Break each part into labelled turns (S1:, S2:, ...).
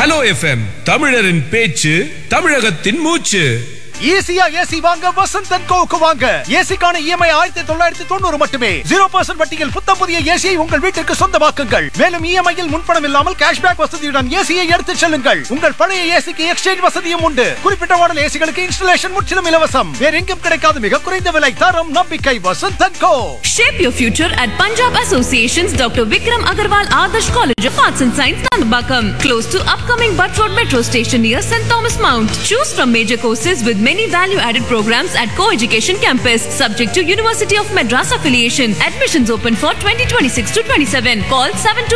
S1: Hello FM தமிழரின் பேச்சு தமிழகத்தின் மூச்சு
S2: ஈஸியா ஏசி வாங்க வசந்த் அண்ட் கோவுக்கு வாங்க ஏசிக்கான இஎம்ஐ ஆயிரத்தி தொள்ளாயிரத்தி தொண்ணூறு மட்டுமே ஜீரோ பர்சன்ட் வட்டியில் புத்தம் புதிய ஏசியை உங்கள் வீட்டிற்கு சொந்தமாக்குங்கள் மேலும் இஎம்ஐயில் முன்பணம் இல்லாமல் கேஷ்பேக் வசதியுடன் ஏசியை எடுத்துச் செல்லுங்கள் உங்கள் பழைய ஏசிக்கு எக்ஸ்சேஞ்ச் வசதியும் உண்டு குறிப்பிட்ட மாடல் ஏசிகளுக்கு இன்ஸ்டலேஷன் முற்றிலும் இலவசம் வேற எங்கும் கிடைக்காத மிக குறைந்த விலை தரம் நம்பிக்கை Vasanth and co
S3: Shape your future at Punjab Association's Dr. Vikram Agarwal Adarsh College of Arts and Science, Nandbakam, close to upcoming Butt Road Metro Station near St. Thomas Mount. Choose from major courses with many value-added programs at Co-Education Campus, subject to University of Madras affiliation. Admissions open for 2026 to 27. Call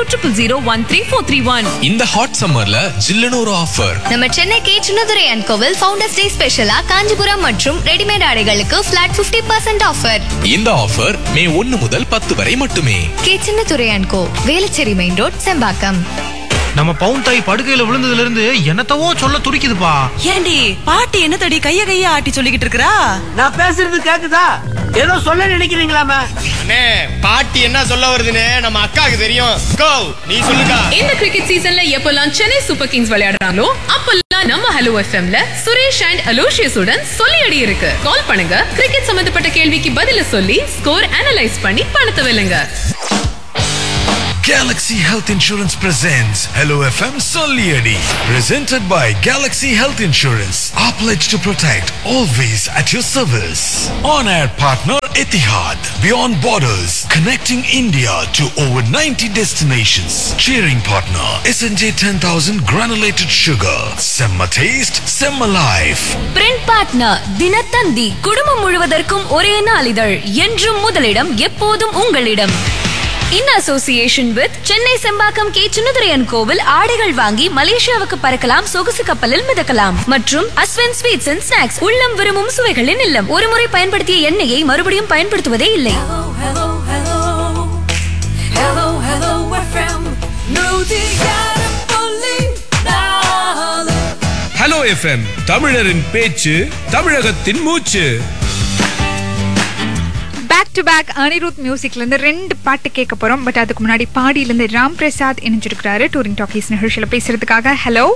S3: 7200
S4: இந்த hot சம்மர்ல ஜில்லுன்னு ஒரு offer
S5: நம்ம Chennai K Chinnadurai and கோவில் founders day ஸ்பெஷலா காஞ்சிபுரம் மற்றும் readymade ஆடைகளுக்கு flat 50% percent offer
S4: இந்த ஆஃபர் மே ஒன்னு முதல் பத்து வரை மட்டுமே
S5: K Chinnadurai and co Velachery main road Sembakkam
S6: நம்ம பவுன் தாய் படுக்கையில விழுந்ததுல இருந்து என்னத்தவோ சொல்ல துடிக்குதுப்பா
S7: ஏண்டி பாட்டி என்ன தடி கைய கைய ஆட்டி சொல்லிக்கிட்டு இருக்கறா
S8: நான் பேசுறது கேக்குதா ஏதோ சொல்ல நினைக்கிறீங்களாமே
S9: அண்ணே பாட்டி என்ன சொல்ல வருதுன்னு நம்ம அக்காக்கு தெரியும் கோ நீ சொல்லுக்கா
S3: இந்த கிரிக்கெட் சீசன்ல எப்பெல்லாம் சென்னை சூப்பர் கிங்ஸ் விளையாடுறாங்களோ அப்பெல்லாம் நம்ம ஹலோ எஃப்எம்ல சுரேஷ் அண்ட் அலோஷியஸ் உடன் சொல்லி அடி இருக்கு கால் பண்ணுங்க கிரிக்கெட் சம்பந்தப்பட்ட கேள்விக்கு பதில சொல்லி ஸ்கோர் அனலைஸ் பண்ணி பணத்தை வெல்லுங்க
S10: Galaxy Health Insurance presents Hello FM Solieri. Presented by Galaxy Health Insurance. Our pledge to protect, always at your service. On air partner Etihad. Beyond borders, connecting India to over 90 destinations. Cheering partner SNJ 10000 granulated sugar. Semma taste, Semma life.
S3: Print partner Dinathanthi குடும்பம் முழுவதற்கும் ஒரே நாளிதழ் என்றும் முதலிடம் எப்போதும் உங்களிடம் in association with Chennai Sembakkam K Chinnaduraiyan கோவில் ஆடைகள் வாங்கி மலேசியாவுக்கு பறக்கலாம் சொகுசு கப்பலில் மிதக்கலாம் மற்றும் அஸ்வன் ஸ்வீட்ஸ் அண்ட் ஸ்நாக்ஸ் உள்ளம் விரும்பும் சுவைகளின் இல்லம் ஒருமுறை பயன்படுத்திய எண்ணெயை மறுபடியும் பயன்படுத்துவதே இல்லை
S1: ஹலோ எஃப்எம் தமிழரின் பேச்சு தமிழகத்தின் மூச்சு
S11: பேக் டு பேக் அனிருத் மியூசிக்ல இருந்து ரெண்டு பாட்டு கேட்க போறோம் பட் அதுக்கு முன்னாடி பாடியில இருந்து ராம் பிரசாத் இணைஞ்சிருக்கிறாரு டூரிங் டாக்கீஸ் நிகழ்ச்சியில பேசுறதுக்காக ஹலோ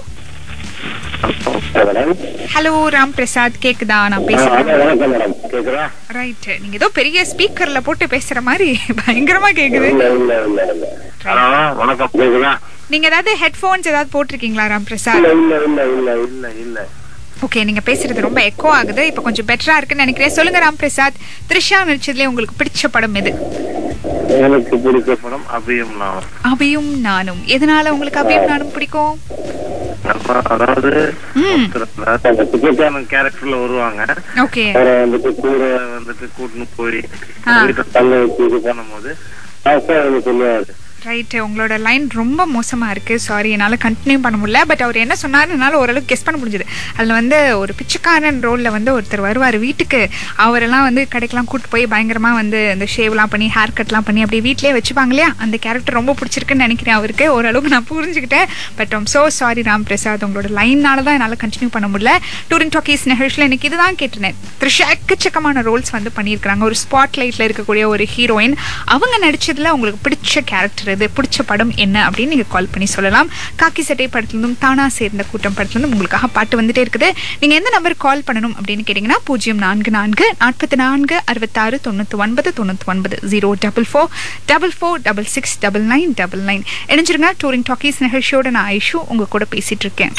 S11: ஹலோ ராம் பிரசாத் கேக்குதா நான் பேசுறேன் ரைட் நீங்க ஏதோ பெரிய ஸ்பீக்கர்ல போட்டு பேசுற மாதிரி பயங்கரமா கேக்குது
S8: வணக்கம் கேக்குதா
S11: நீங்க ஏதாவது ஹெட்போன்ஸ் ஏதாவது போட்டிருக்கீங்களா ராம் பிரசாத்
S8: இல்ல இல்ல இல்ல இல்ல இல்ல
S11: ஓகே நீங்க பேசுறது ரொம்ப எக்கோ ஆகுது இப்போ கொஞ்சம் பெட்டரா இருக்குன்னு நினைக்கிறேன் சொல்லுங்க ராம் பிரசாத் த்ரிஷா நடிச்சதுல உங்களுக்கு பிடிச்ச படம் எது
S8: எனக்கு பிடிச்ச படம் அபியம் நான்
S11: அபியும் நானும் எதனால உங்களுக்கு அபியும் நானும் பிடிக்கும்
S8: நம்ம அதாவது
S11: ம்
S8: அந்த டிக்கெட்டான கேரக்டர்ல வருவாங்க
S11: ஓகே
S8: அவரை வந்துட்டு கூட வந்துட்டு கூட்டின்னு போய்
S11: ஆ.
S8: வீட்டை தள்ள வச்சு இது பண்ணும்போது லாஸ்டா எனக்கு சொல்லுவாரு
S11: ரைட் உங்களோட லைன் ரொம்ப மோசமா இருக்கு சாரி என்னால கண்டினியூ பண்ண முடியல பட் அவர் என்ன சொன்னாரு என்னால ஓரளவுக்கு கெஸ் பண்ண முடிஞ்சது அதுல வந்து ஒரு பிச்சைக்காரன் ரோல்ல வந்து ஒருத்தர் வருவார் வீட்டுக்கு அவரெல்லாம் வந்து கடைக்கெல்லாம் கூட்டு போய் பயங்கரமா வந்து இந்த ஷேவ்லாம் பண்ணி ஹேர் கட்லாம் பண்ணி அப்படியே வீட்லயே வச்சுப்பாங்க இல்லையா அந்த கேரக்டர் ரொம்ப பிடிச்சிருக்குன்னு நினைக்கிறேன் அவருக்கு ஓரளவுக்கு நான் புரிஞ்சுக்கிட்டேன் but I'm so sorry Ram Prasad உங்களோட லைனால தான் என்னால் கண்டினியூ பண்ண முடியல டூரிங் டாக்கீஸ் நிகழ்ச்சியில் எனக்கு இதுதான் கேட்டிருந்தேன் த்ரிஷா எக்கச்சக்கமான ரோல்ஸ் வந்து பண்ணியிருக்கிறாங்க ஒரு ஸ்பாட் லைட்ல இருக்கக்கூடிய ஒரு ஹீரோயின் அவங்க நடிச்சதுல உங்களுக்கு பிடிச்ச கேரக்டர் இது பிடிச்ச படம் என்ன அப்படின்னு நீங்க கால் பண்ணி சொல்லலாம் காக்கி சட்டை படத்துலேருந்தும் தானா சேர்ந்த கூட்டம் படத்துலேருந்தும் உங்களுக்காக பாட்டு வந்துட்டே இருக்குது நீங்க எந்த நம்பருக்கு கால் பண்ணணும் அப்படின்னு கேட்டிங்கன்னா பூஜ்ஜியம் நான்கு நான்கு நாற்பத்தி நான்கு அறுபத்தாறு தொண்ணூற்றி ஒன்பது தொண்ணூற்றி ஒன்பது zero double four double four double six double nine double nine இணைஞ்சிருங்க டூரிங் டாக்கீஸ் நிகழ்ச்சியோட நான் ஐஷு உங்க கூட பேசிட்டு இருக்கேன்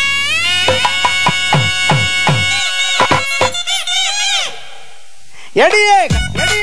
S2: எடியே